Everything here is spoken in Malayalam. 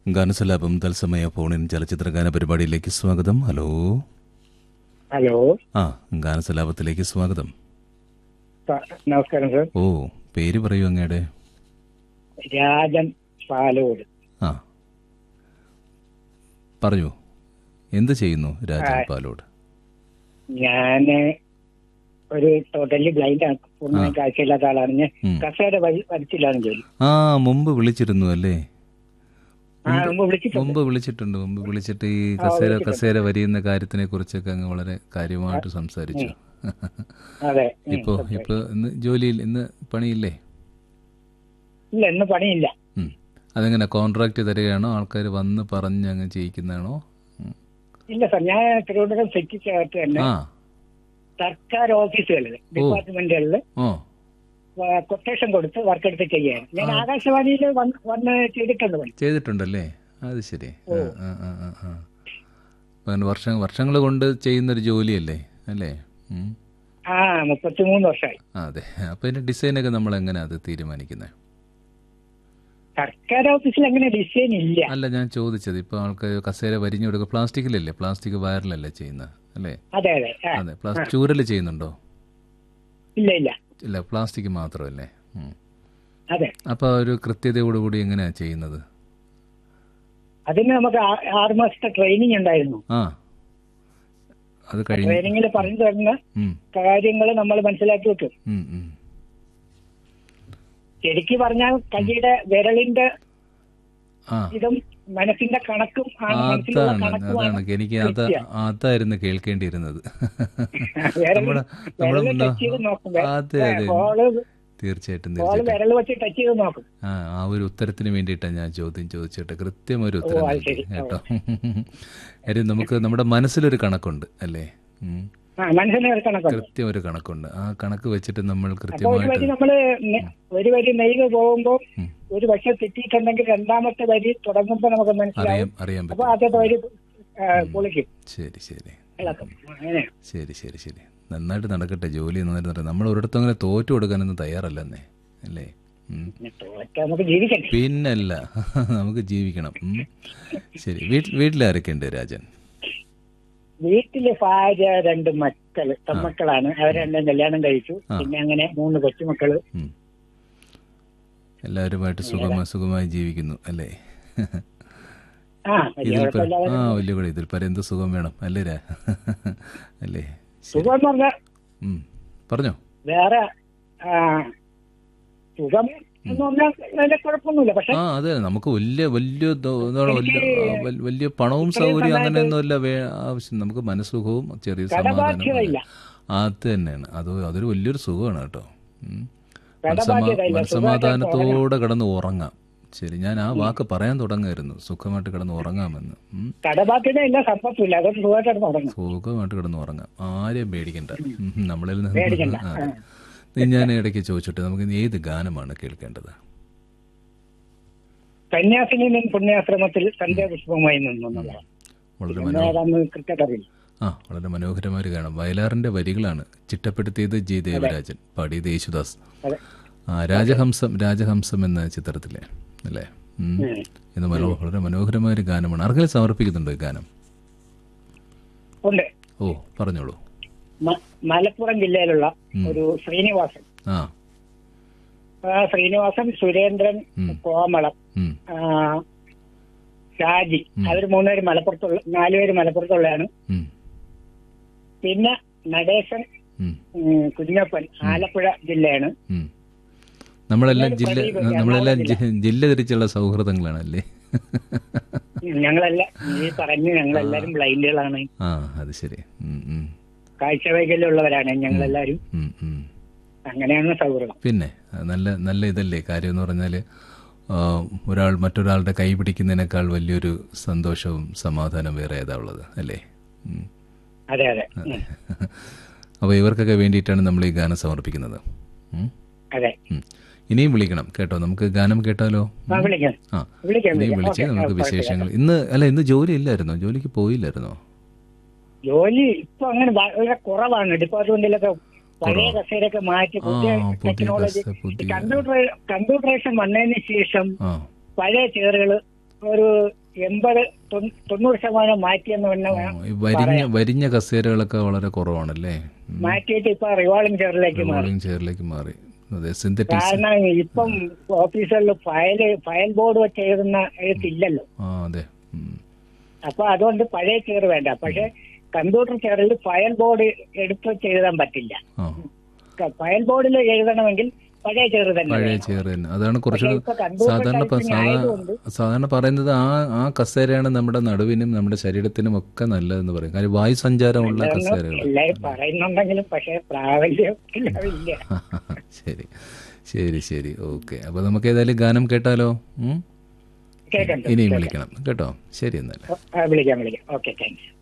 ഗാനസലാപം തത്സമയ ഫോണിൻ ചലച്ചിത്ര ഗാന പരിപാടിയിലേക്ക് സ്വാഗതം ഹലോ ഹലോ ആ ഗാനസലാപത്തിലേക്ക് സ്വാഗതം സ- നമസ്കാരം സർ ഓ പേര് പറയൂ അങ്ങയുടെ രാജൻ പാലോട് ആ പറയൂ എന്ത് ചെയ്യുന്നു രാജൻ പാലോട് ഞാന് ഒരു ടോട്ടലി ബ്ലൈൻഡ് ആണ് പൂർണ്ണമായി കാഴ്ചയില്ലാത്ത ആളാണ് ഞാൻ ഉം. കസേര വഴി വരച്ചില്ലാണ് ജോലി ആ മുമ്പ് വിളിച്ചിരുന്നു അല്ലേ ആ മുമ്പ് വിളിച്ചിട്ടുണ്ട് മുമ്പ് വിളിച്ചിട്ടുണ്ട് മുമ്പ് വിളിച്ചിട്ട് ഈ കസേര കസേര വരിയുന്ന കാര്യത്തിനെ കുറിച്ചൊക്കെ അങ്ങ് വളരെ കാര്യമായിട്ട് സംസാരിച്ചു അതെ ഉം. ഇപ്പോ ഇപ്പൊ ഇന്ന് ജോലിയിൽ ഇന്ന് പണിയില്ലേ ഇല്ല ഇന്ന് പണിയില്ല ഉം. അതെങ്ങനെ കോൺട്രാക്ട് തരികയാണോ ആൾക്കാർ വന്ന് പറഞ്ഞ് അങ്ങ് ചെയ്യിക്കുന്നതാണോ ഉം. ഇല്ല സർ ഞാൻ തിരുവനന്തപുരം സിറ്റിക്കകത്ത് തന്നെ ആ സർക്കാർ ഓഫീസുകളിൽ ഡിപ്പാർട്ട്മെന്റുകളിൽ ഓ കൊട്ടേഷൻ കൊടുത്ത് വർക്ക് എടുത്ത് ചെയ്യാണ് ഞാൻ ആകാശവാണിയിൽ വന്ന് വന്ന് ചെയ്തിട്ടുണ്ട് പണി ചെയ്തിട്ടുണ്ടല്ലേ അത് ശരി ആ ആ ആ ആ, ആ അങ്ങനെ വർഷം വർഷങ്ങൾ കൊണ്ട് ചെയ്യുന്നൊരു ജോലിയല്ലേ അല്ലേ ഉം. ആ മുപ്പത്തിമൂന്ന് വർഷമായി ആ, അതെ അപ്പോൾ ഇതിന്റെ ഡിസൈനൊക്കെ നമ്മൾ എങ്ങനെയാണ് അത് തീരുമാനിക്കുന്നത് സർക്കാർ ഓഫീസിൽ അങ്ങനെ ഡിസൈൻ ഇല്ല അല്ല ഞാൻ ചോദിച്ചത് ഇപ്പോൾ ആൾക്കാർ കസേര വരിഞ്ഞു കൊടുക്കുക പ്ലാസ്റ്റിക്കിലല്ലേ പ്ലാസ്റ്റിക് വയറിലല്ലേ ചെയ്യുന്നത് അല്ലേ അതെ അതെ ആ, അതെ പ്ലാസ്റ്റിക് ചൂരൽ ചെയ്യുന്നുണ്ടോ ഇല്ല ഇല്ല ഇല്ല പ്ലാസ്റ്റിക് മാത്രമല്ലേ ഉം. അതെ അപ്പോൾ ഒരു കൃത്യതയോടുകൂടി എങ്ങനെയാണ് ചെയ്യുന്നത് അതിന് നമുക്ക് ആ- ആറ് മാസത്തെ ട്രെയിനിങ് ഉണ്ടായിരുന്നു ആ അത് കഴിഞ്ഞ് ട്രെയിനിങ്ങിൽ പറഞ്ഞു തരുന്ന ഉം, കാര്യങ്ങൾ നമ്മൾ മനസ്സിലാക്കി വെക്കും ഉം, ഉം. ശരിക്ക് പറഞ്ഞാൽ കൈയുടെ വിരലിന്റെ ആ ഇതും മനസ്സിന്റെ കണക്കും ആണ് മനസ്സിലുള്ള അതാണ് കണക്കുമാണ് അതാണ് എനിക്ക് അത് അതായിരുന്നു കേൾക്കേണ്ടിയിരുന്നത് വിരൽ നമ്മുടെ നമ്മുടെ വിരൽ മുന്ന- ടച്ച് ചെയ്ത് നോക്കും അതെ അതെ ബോള് തീർച്ചയായിട്ടും ബോള് തീർച്ചയായിട്ടും വിരൽ വെച്ച് ടച്ച് ചെയ്ത് നോക്കും ആ ആ ഒരു ഉത്തരത്തിന് വേണ്ടിയിട്ടാണ് ഞാൻ ചോദ്യം ചോദിച്ചിട്ട് കൃത്യം ഒരു ഉത്തരം അത് നൽകി ശരി. കേട്ടോ കാര്യം നമുക്ക് നമ്മുടെ മനസ്സിലൊരു കണക്കുണ്ട് അല്ലേ ഉം. ആ മനസ്സിന് ഒരു കണക്കുണ്ട് കൃത്യം ഒരു കണക്കുണ്ട് ആ കണക്ക് വെച്ചിട്ട് നമ്മൾ അപ്പൊ ഒരു കൃത്യമായിട്ട് വരി നമ്മള് നെ- ഒരു വരി നെയ്ത് പോകുമ്പോ ഉം. ഒരു വശം തെറ്റിയിട്ടുണ്ടെങ്കിൽ രണ്ടാമത്തെ വരി തുടങ്ങുമ്പോ നമുക്ക് മനസ്സിലാവും അറിയാൻ അറിയാൻ അപ്പൊ പറ്റും ആദ്യത്തെ വരി ആ, പൊളിക്കും ശരി ശരി ഇളക്കും അങ്ങനെ ശരി ശരി ശരി നന്നായിട്ട് നടക്കട്ടെ ജോലി നന്നായിട്ട് നടക്കട്ടെ നമ്മൾ ഒരിടത്തും അങ്ങനെ തോറ്റു കൊടുക്കാനൊന്നും തയ്യാറല്ലെന്നേ അല്ലേ ഉം. എന്നിട്ട് നമുക്ക് ജീവിക്കണ്ടേ പിന്നല്ല നമുക്ക് ജീവിക്കണം ഉം. ശരി വീട്ടിൽ വീട്ടിലാരൊക്കെയുണ്ട് രാജൻ വീട്ടില് ഭാര്യ രണ്ട് മക്കള് പെൺമക്കളാണ് അവർ രണ്ടും കല്യാണം കഴിച്ചു പിന്നെ അങ്ങനെ മൂന്ന് കൊച്ചുമക്കള് ഉം. എല്ലാവരുമായിട്ട് സുഖമായി സുഖമായി ജീവിക്കുന്നു അല്ലേ ആ വലിയ ഇതിൽ പര- കുഴപ്പമില്ലാതെ ആ വലിയ കൂടെ ഇതിൽ പര എന്ത് സുഖം വേണം അല്ലേ രാ അല്ലേ ശരി സുഖം എന്ന് പറഞ്ഞാൽ ഉം. പറഞ്ഞോ വേറെ ആ, സുഖം എന്ന് പറഞ്ഞാൽ വലിയ കുഴപ്പമൊന്നുമില്ല പക്ഷെ ആ അതെ നമുക്ക് വലിയ വലിയ ദോ- എന്താണ് വലിയ ആ, വൽ- വലിയ പണവും സൗകര്യം അങ്ങനെയൊന്നുമല്ല വേ ആവശ്യം നമുക്ക് മനസ്സുഖവും ചെറിയ സമാധാനം കടബാധ്യതയില്ല. അത് തന്നെയാണ് അത് അതൊരു വലിയൊരു സുഖമാണ് കേട്ടോ ഉം. മനസ്സമാ- കടബാധ്യതയില്ല. മനസ്സമാധാനത്തോടെ കിടന്ന് ഉറങ്ങാം ശരി ഞാൻ ആ വാക്ക് പറയാൻ തുടങ്ങായിരുന്നു സുഖമായിട്ട് കിടന്ന് ഉറങ്ങാമെന്ന് ഉം. കടബാധ്യതയില്ല സമ്പത്തില്ല അതൊരു സുഖമായിട്ട് തുടങ്ങും സുഖമായിട്ട് കിടന്ന് ഉറങ്ങാം ആരെയും പേടിക്കണ്ട ഉം, നമ്മളിൽ പേടിക്കണ്ട. നിന്ന് അതെ. നീ ഞാൻ ഇടയ്ക്ക് ചോദിച്ചിട്ട് നമുക്ക് ഇനി ഏത് ഗാനമാണ് കേൾക്കേണ്ടത് സന്യാസിനി നിൻ പുണ്യാശ്രമത്തിൽ സന്ധ്യാപുഷ്പമായി നിന്നു എന്നുള്ളതാണ് വളരെ മനോ ഏതാന്ന് കൃത്യമായിട്ട് അറിയില്ല ആ വളരെ മനോഹരമായ ഒരു ഗാനം വയലാറിന്റെ വരികളാണ് ചിട്ടപ്പെടുത്തിയത് ജി ദേവരാജൻ പാടിയത് യേശുദാസ് അതെ ആ രാജഹംസം രാജഹംസം എന്ന ചിത്രത്തിലെ അല്ലേ ഉം. ഉം. ഇത് മനോ വളരെ മനോഹരമായ ഒരു ഗാനമാണ് ആർക്കെങ്കിലും സമർപ്പിക്കുന്നുണ്ടോ ഈ ഗാനം ഉണ്ട് ഓ പറഞ്ഞോളൂ മ- മലപ്പുറം ജില്ലയിലുള്ള ഒരു ശ്രീനിവാസൻ ആ ആ ശ്രീനിവാസൻ സുരേന്ദ്രൻ ഉം. കോമളം ഉം. ആ, ഷാജി അവർ മൂന്നുപേര് മലപ്പുറത്തുള്ള നാലുപേര് മലപ്പുറത്തുള്ളതാണ് ഉം. പിന്നെ നടേശൻ ഉം. ഉം, കുഞ്ഞപ്പൻ ആലപ്പുഴ ജില്ലയാണ് ഉം. നമ്മളെല്ലാം ജില്ല പ്രദീപ്, നമ്മളെല്ലാം ജി- ജില്ല തിരിച്ചുള്ള സൗഹൃദങ്ങളാണല്ലേ ഞങ്ങളെല്ലാം ഈ പറഞ്ഞു ഞങ്ങളെല്ലാരും ബ്ലൈൻഡുകളാണ് ആ അത് ശരി ഉം, ഉം. കാഴ്ച വൈകല്യമുള്ളവരാണ് ഞങ്ങളെല്ലാരും ഉം, ഉം. അങ്ങനെയാണ് സൗഹൃദം പിന്നെ അത് നല്ല നല്ല ഇതല്ലേ കാര്യം എന്ന് പറഞ്ഞാൽ ഒരാൾ മറ്റൊരാളുടെ കൈ പിടിക്കുന്നതിനേക്കാൾ വലിയൊരു സന്തോഷവും സമാധാനം വേറെ ഏതാ ഉള്ളത് അല്ലേ ഉം. അതെ അതെ ഉം. അപ്പോൾ ഇവർക്കൊക്കെ വേണ്ടിയിട്ടാണ് നമ്മൾ ഈ ഗാനം സമർപ്പിക്കുന്നത് ഉം. അതെ ഉം. ഇനിയും വിളിക്കണം കേട്ടോ നമുക്ക് ഗാനം കേട്ടാലോ ആ വിളിക്കാം ആ വിളിക്കാം ഇനിയും വിളിക്കാം വിളിച്ച് ഓക്കേ, നമുക്ക് ആ, കുഴപ്പമില്ല. വിശേഷങ്ങൾ ഇന്ന് അല്ല ഇന്ന് ജോലി ഇല്ലായിരുന്നോ ജോലിക്ക് പോയില്ലായിരുന്നോ ജോലി ഇപ്പൊ അങ്ങനെ വളരെ കുറവാണ് ഡിപ്പാർട്ട്മെന്റിലൊക്കെ പഴയ കുറവാ. കസേരയൊക്കെ മാറ്റി ആ പുതിയ പുതിയ ടെക്നോളജി കസ- പുതിയ കമ്പ്യൂട്ടർ കമ്പ്യൂട്ടറൈസേഷൻ വന്നതിന് ശേഷം ആ പഴയ ചെയറുകൾ ഒരു എൺപത് തൊണ്ണൂ- തൊണ്ണൂറ് ശതമാനം മാറ്റിയെന്ന് തന്നെ ഓ, ഈ വരിഞ്ഞ വരിഞ്ഞ കസേരകളൊക്കെ വളരെ കുറവാണല്ലേ മാറ്റിയിട്ട് ഇപ്പൊ റിവാൾവിംഗ് ചെയറിലേക്ക് മാറി റോളിംഗ് ചെയറിലേക്ക് മാറി അതെ സിന്തറ്റിക്സ് കാരണം ഇപ്പം ഓഫീസുകളിൽ ഫയൽ ഫയൽ ബോർഡ് വെച്ച് എഴുതുന്ന എഴുത്തില്ലല്ലോ ആ അതെ ഉം. അപ്പൊ അതുകൊണ്ട് പഴയ ചെയർ വേണ്ട പക്ഷെ കമ്പ്യൂട്ടർ ചെയറിൽ ഫയൽ ബോർഡ് എടുത്ത് വെച്ച് എഴുതാൻ പറ്റില്ല ആ ക- ഫയൽ ബോർഡിൽ എഴുതണമെങ്കിൽ പഴയ ചെയർ തന്നെ പഴയ വേണം. ചെയർ തന്നെ അതാണ് കുറച്ചുകൂടി പക്ഷേ ഇപ്പൊ computer സാധാരണ ഇപ്പൊ typing സാധാ ആയതുകൊണ്ട് സാധാരണ പറയുന്നത് ആ ആ കസേരയാണ് നമ്മുടെ നടുവിനും നമ്മുടെ ശരീരത്തിനും ഒക്കെ നല്ലതെന്ന് പറയും കാര്യം വായു സഞ്ചാരമുള്ള കസേരകൾ എല്ലാവരും പറയുന്നുണ്ടെങ്കിലും പക്ഷെ പ്രാബല്യം ഇല്ല ശരി ശരി ശരി ഓക്കെ അപ്പൊ നമുക്ക് ഏതായാലും ഗാനം കേട്ടാലോ ഉം? കേൾക്കണ്ട ഇനിയും വിളിക്കണം കേട്ടോ ശരി എന്നാൽ വിളിക്കാം വിളിക്കാം ഓക്കെ താങ്ക്സ്